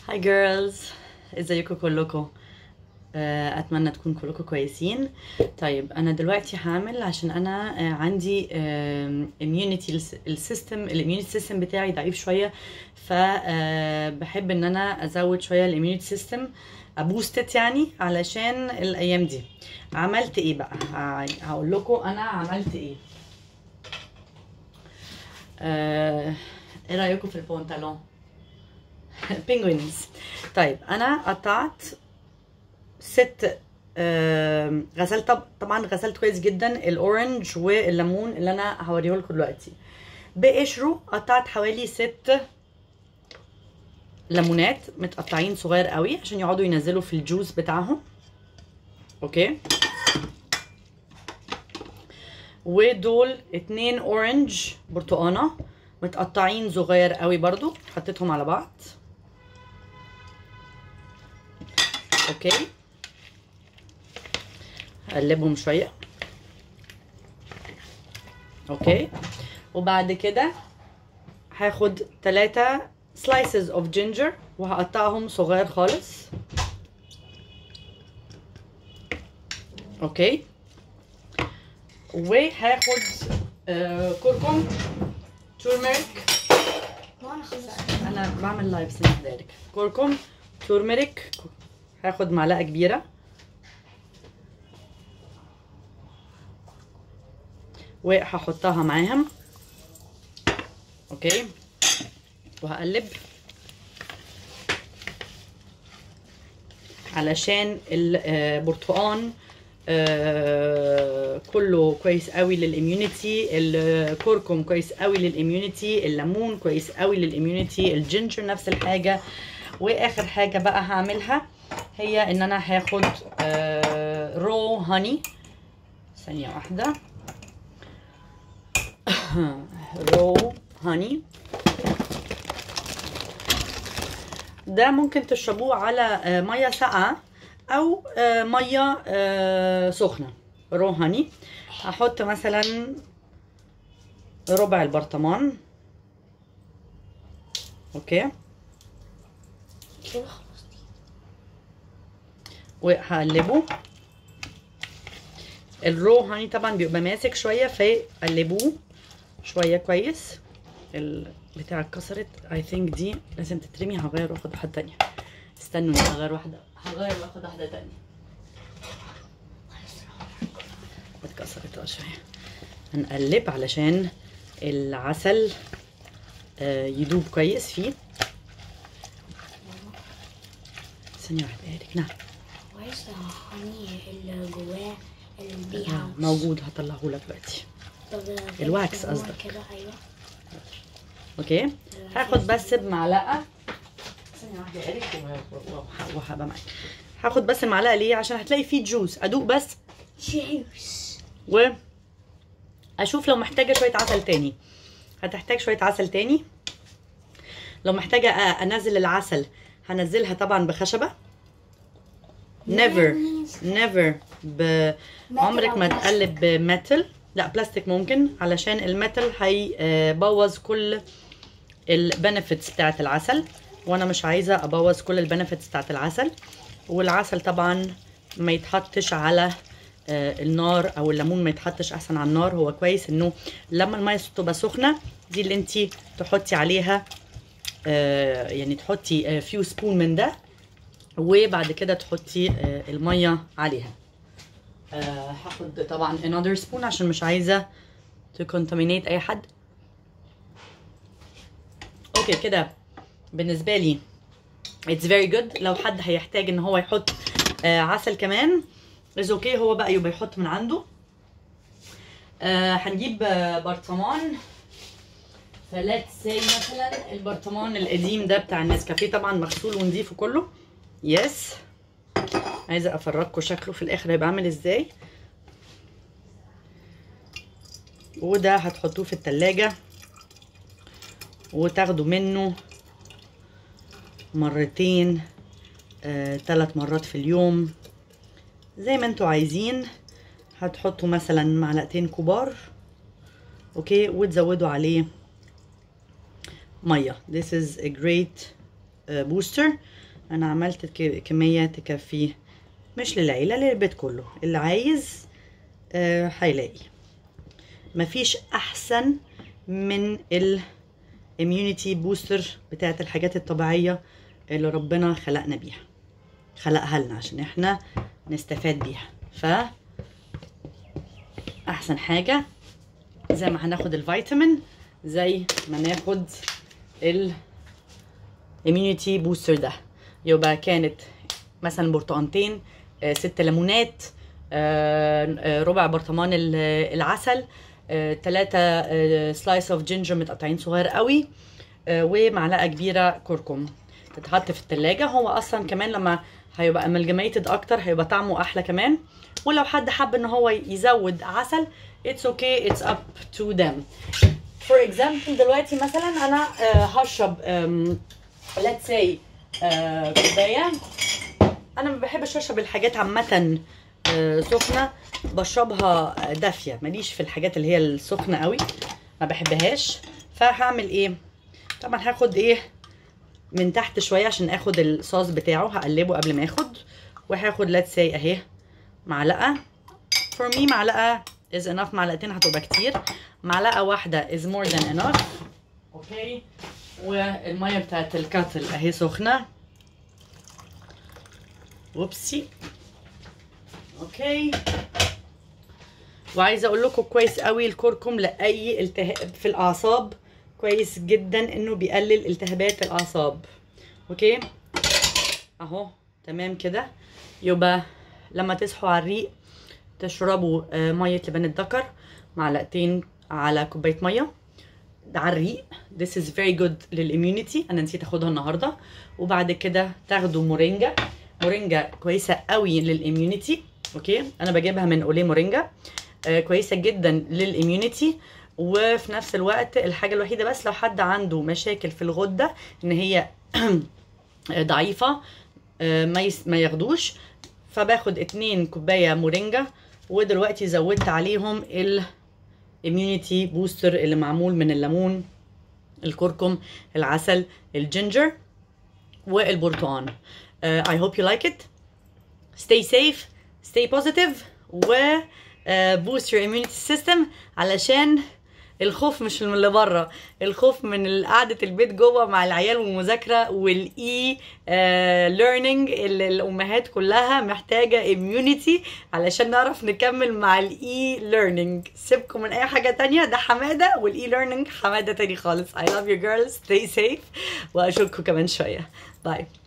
هاي جيرلز ازيكم كلكم آه، اتمنى تكون كلكم كويسين طيب انا دلوقتي هعمل عشان انا آه، عندي اميونيتي السيستم الاميونيتي سيستم بتاعي ضعيف شويه فبحب ان انا ازود شويه الاميونيتي سيستم ابوستت يعني علشان الايام دي عملت ايه بقى ه- هقول لكم انا عملت ايه آه، ايه رايكم في البنطلون بينجوينز طيب انا قطعت ست آه، غسلت طب طبعا غسلت كويس جدا الاورنج والليمون اللي انا هوريه لكم دلوقتي بقشره قطعت حوالي ست ليمونات متقطعين صغير قوي عشان يقعدوا ينزلوا في الجوز بتاعهم اوكي ودول اتنين اورنج برتقانه متقطعين صغير قوي برضو حطيتهم على بعض اوكي اقلبهم شويه اوكي وبعد كده هاخد ثلاثة slices of ginger وهقطعهم صغير خالص اوكي وهاخد آه كركم تورميريك وانا خلصت انا بعمل لايف سنة ذلك كركم تورميريك هاخد معلقه كبيره وهحطها معاهم اوكي وهقلب علشان البرتقان آه، كله كويس قوي للاميونيتي الكركم كويس قوي للاميونيتي الليمون كويس قوي للاميونيتي الجينجر نفس الحاجه واخر حاجه بقى هعملها هي ان انا هاخد رو هاني ثانيه واحده رو هاني ده ممكن تشربوه على آه، ميه ساقعه او آه، ميه آه، سخنه رو هاني هحط مثلا ربع البرطمان اوكي كده خلصت وهقلبه الرو هاني طبعا بيبقى ماسك شويه فقلبوه شويه كويس البتاع اتكسرت اي ثينك دي لازم تترمي هغير واخد واحده تانية استنوا هغير واحده هغير واخد واحده تانية اتكسرت اه شويه هنقلب علشان العسل آه، يدوب كويس فيه ثانيه واحده هيك نعم وعايز هاني اللي جواه اللي آه، بيها موجود هطلعه لك دلوقتي طب الواكس هو قصدك. كده ايوه اوكي هاخد بس بمعلقه ثانيه واحده يا إيريك و- و- و- وهبقى معاك هاخد بس المعلقه ليه عشان هتلاقي فيه جوس ادوق بس شيبس و اشوف لو محتاجه شويه عسل تاني هتحتاج شويه عسل تاني لو محتاجه أ- انزل العسل هنزلها طبعا بخشبه never never ب... عمرك ما أو تقلب بميتال لا بلاستيك ممكن علشان الميتال هيبوظ كل البنفيتس بتاعت العسل وانا مش عايزه ابوظ كل البنفيتس بتاعت العسل والعسل طبعا ما يتحطش على آه، النار او الليمون ما يتحطش احسن على النار هو كويس انه لما الميه تبقى سخنه دي اللي انت تحطي عليها آه، يعني تحطي فيو سبون من ده وبعد كده تحطي آه، الميه عليها آه، هاخد طبعا another spoon عشان مش عايزه تكونتامينيت اي حد اوكي كده بالنسبه لي it's very good لو حد هيحتاج ان هو يحط آه عسل كمان is اوكي هو بقى يبقى يحط من عنده آه هنجيب آه برطمان فلات سي مثلا البرطمان القديم ده بتاع النسكافيه طبعا مغسول ونضيف كله يس عايزه افرجكم شكله في الاخر هيبقى عامل ازاي وده هتحطوه في التلاجة وتاخدوا منه مرتين آه، ثلاث مرات في اليوم زي ما انتوا عايزين هتحطوا مثلا معلقتين كبار اوكي وتزودوا عليه ميه this is a great بوستر انا عملت ك- كميه تكفي مش للعيله للبيت كله اللي عايز آه، هيلاقي مفيش احسن من الاميونيتي بوستر بتاعت الحاجات الطبيعيه اللي ربنا خلقنا بيها خلقها لنا عشان احنا نستفاد بيها ف احسن حاجه زي ما هناخد الفيتامين زي ما ناخد ال immunity بوستر ده يبقى كانت مثلا برتقانتين آه، ست ليمونات آه، آه، ربع برطمان ال- العسل ثلاثة سلايس اوف جينجر متقطعين صغير قوي آه، ومعلقة كبيرة كركم تتحط في التلاجة هو اصلا كمان لما هيبقى املجميتد اكتر هيبقى طعمه احلى كمان ولو حد حب ان هو يزود عسل it's okay it's up to them for example دلوقتي مثلا انا آه، هشرب آم، let's say آه، كوبايه انا ما بحبش اشرب الحاجات عامه آه، سخنه بشربها دافيه ماليش في الحاجات اللي هي السخنه قوي ما بحبهاش فهعمل ايه طبعا هاخد ايه من تحت شويه عشان اخد الصوص بتاعه هقلبه قبل ما اخد وهاخد let's say اهي معلقه for me معلقه is enough معلقتين هتبقى كتير معلقه واحده is more than enough اوكي والميه بتاعت الكاتل اهي سخنه وبسي اوكي وعايزه اقول لكم كويس قوي الكركم لاي التهاب في الاعصاب كويس جدا انه بيقلل التهابات الاعصاب اوكي اهو تمام كده يبقى لما تصحوا على الريق تشربوا آه، ميه لبان الذكر معلقتين على كوبايه ميه ده على الريق this is very good للاميونيتي انا نسيت اخدها النهارده وبعد كده تاخدوا مورينجا مورينجا كويسه قوي للاميونيتي اوكي انا بجيبها من اولي مورينجا آه كويسه جدا للاميونيتي وفي نفس الوقت الحاجه الوحيده بس لو حد عنده مشاكل في الغده ان هي ضعيفه آه، ما يس- ما ياخدوش فباخد اتنين كوبايه مورينجا ودلوقتي زودت عليهم الاميونيتي بوستر اللي معمول من الليمون الكركم العسل الجينجر والبرتقال uh, I hope you like it stay safe stay positive و uh, boost your immunity system علشان الخوف مش من اللي بره الخوف من قعده البيت جوه مع العيال والمذاكره والاي ليرنينج اللي الامهات كلها محتاجه اميونيتي علشان نعرف نكمل مع الاي ليرنينج سيبكم من اي حاجه تانية ده حماده والاي ليرنينج حماده تاني خالص I love you girls stay safe واشوفكم كمان شويه باي